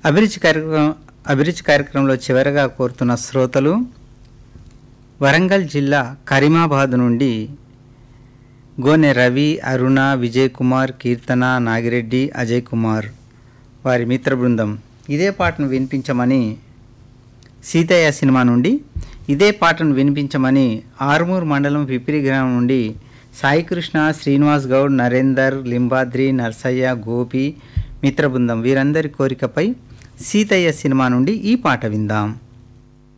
అభిరుచి కార్యక్రమం అభిరుచి కార్యక్రమంలో చివరగా కోరుతున్న శ్రోతలు వరంగల్ జిల్లా కరీమాబాద్ నుండి గోనె రవి అరుణ విజయ్ కుమార్ కీర్తన నాగిరెడ్డి అజయ్ కుమార్ వారి మిత్ర బృందం ఇదే పాటను వినిపించమని సీతయ్య సినిమా నుండి ఇదే పాటను వినిపించమని ఆర్మూర్ మండలం పిపిరి గ్రామం నుండి సాయికృష్ణ శ్రీనివాస్ గౌడ్ నరేందర్ లింబాద్రి నర్సయ్య గోపి మిత్ర బృందం వీరందరి కోరికపై సీతయ్య సినిమా నుండి ఈ పాట విందాం